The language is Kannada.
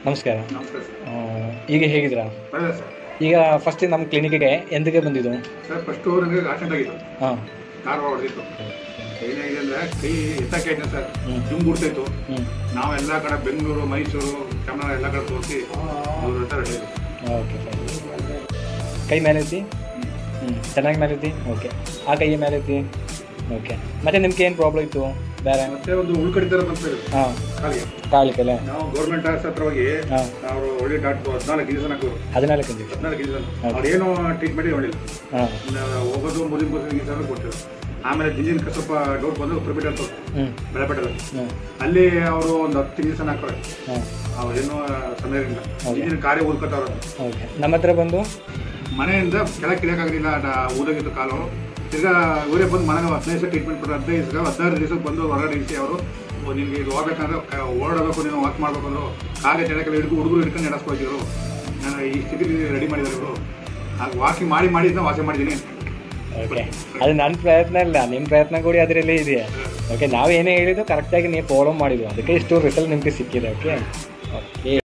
ನಮಸ್ಕಾರ ನಮಸ್ಕಾರ ಸರ್ ಆ, ಈಗ ಹೇಗಿದ್ದೀರಾ ಒಳ್ಳೆ ಸರ್ ಈಗ ಫಸ್ಟ್ ನಮ್ಮ ಕ್ಲಿನಿಕ್ಗೆ ಎಂದಕ್ಕೆ ಬಂದಿದ್ದು ಸರ್ ಫಸ್ಟು ನನಗೆ ಆಕ್ಸಿಡೆಂಟ್ ಆಗಿತ್ತು ಹಾಂ ಕಾರ್ ಹೊಡೆದಿತ್ತು ಏನಾಗಿದೆ ಅಂದರೆ ಕೈ ಎತ್ತಕ್ಕೆ ಆಯ್ತು ಸರ್ ಹ್ಮ್. ಜುಮ್ ಬಿಡ್ತಾಯಿತ್ತು ಹ್ಞೂ ನಾವೆಲ್ಲ ಕಡೆ ಬೆಂಗಳೂರು ಮೈಸೂರು ಕನ್ನಡ ಎಲ್ಲ ಕಡೆ ತೋರಿಸಿ ಅವ್ರ ಹತ್ರ ಹೇಳಿದ್ರು ಓಕೆ ಫೈನ್ ಕೈ ಮೇಲೆ ಐತಿ ಹ್ಞೂ ಚೆನ್ನಾಗಿ ಮೇಲೆ ಐತಿ ಓಕೆ ಆ ಕೈ ಮೇಲೆ ಐತಿ ಓಕೆ ಮತ್ತೆ ನಿಮ್ಗೆ ಏನು ಪ್ರಾಬ್ಲಮ್ ಇತ್ತು ಬೇರೆ ಮತ್ತೆ ಒಂದು ಉಳ್ಕಡಿತಾರ ಅಂತ ಹೇಳಿದ್ರು ಹಾಂ ಕಾಲಿಗೆ ಕಾಲಿಕಲ್ಲ ನಾವು ಗೌರ್ಮೆಂಟ್ ಆಸ್ಪತ್ರೆ ಹತ್ರ ಹೋಗಿ ಹಾಂ ಅವರು ಒಳ್ಳೆ ಡಾಕ್ಟ್ರು ಹದಿನಾಲ್ಕು ಇಂಜೆಕ್ಷನ್ ಹಾಕೋರು ಹದಿನಾಲ್ಕು ಇಂಜೆಕ್ಷನ್ ಹದಿನಾಲ್ಕು ಇಂಜೆಕ್ಷನ್ ಅವ್ರು ಏನೋ ಟ್ರೀಟ್ಮೆಂಟ್ ಹೊಡಿಲ್ಲ ಹಾಂ ಹೋಗೋದು ಮುದಿ ಮುದಿ ಇಂಜೆಕ್ಷನ್ ಕೊಟ್ಟಿದ್ರು ಆಮೇಲೆ ಜಿಂಜಿನ ಸ್ವಲ್ಪ ಡೌಟ್ ಬಂದು ಪ್ರಿಪೇಟ್ ಅಂತ ಹ್ಞೂ ಬೆಳಪೆಟ್ಟದ ಹ್ಞೂ ಅಲ್ಲಿ ಅವರು ಒಂದು ಹತ್ತು ಇಂಜೆಕ್ಷನ್ ಹಾಕೋರು ಹಾಂ ಅವ್ರೇನೋ ಸಮಯದಿಂದ ಹೌದಾ? ಇಂಜಿನ ಕಾರ್ಯ ಉಳ್ಕೊತಾವ್ರು ಓಕೆ ನಮ್ಮ ಹತ್ರ ಬಂದು ಮನೆಯಿಂದ ಕೆಳಗೆ ಕಿಳಿಯೋಕ್ಕಾಗಲಿಲ್ಲ ಊದಾಗಿತ್ತು ಕಾಲು ತಿರ್ಗಾ ಇವರೇ ಬಂದು ಮನೆಗೆ ಹದಿನೈದು ದಿವಸ ಟ್ರೀಟ್ಮೆಂಟ್ ಕೊಟ್ಟರು ಹದಿನೈದು ದಿವಸ ಹದಿನಾರು ದಿವಸಕ್ಕೆ ಬಂದು ಹೊರಗಡೆ ಇಳಿಸಿ ಅವರು ನಿನಗೆ ಇದು ಹೋಗ್ಬೇಕಂದ್ರೆ ಕ- ಓಡಾಡಬೇಕು ನೀನು ವಾಕ್ ಮಾಡ್ಬೇಕು ಅಂದರು ಕಾಗೆ ಕೆಳಗೆ ಹಿಡ್ಕೊಂಡು ಹುಡುಗರು ಹಿಡ್ಕೊಂಡು ನಡೆಸ್ಕೊಳ್ತಿದ್ರು ನಾನು ಈ ಸ್ಥಿತಿಗೆ ರೆಡಿ ಮಾಡಿದ್ದಾರೆ ಇವರು ಆಗ ವಾಕಿಂಗ್ ಮಾಡಿ ಮಾಡಿ ಇದನ್ನ ವಾಸಿ ಮಾಡಿದ್ದೀನಿ ಓಕೆ ಅದು ನನ್ನ ಪ್ರಯತ್ನ ಇಲ್ಲ ನಿಮ್ಮ ಪ್ರಯತ್ನ ಕೂಡ ಅದರಲ್ಲೇ ಇದೆ ಓಕೆ ನಾವು ಏನೇ ಹೇಳಿದ್ದು ಕರೆಕ್ಟಾಗಿ ನೀವು ಫಾಲೋ ಮಾಡಿದ್ವು ಅದಕ್ಕೆ ಇಷ್ಟು ರಿಸಲ್ಟ್ ನಿಮಗೆ ಸಿಕ್ಕಿದೆ ಓಕೆ ಓಕೆ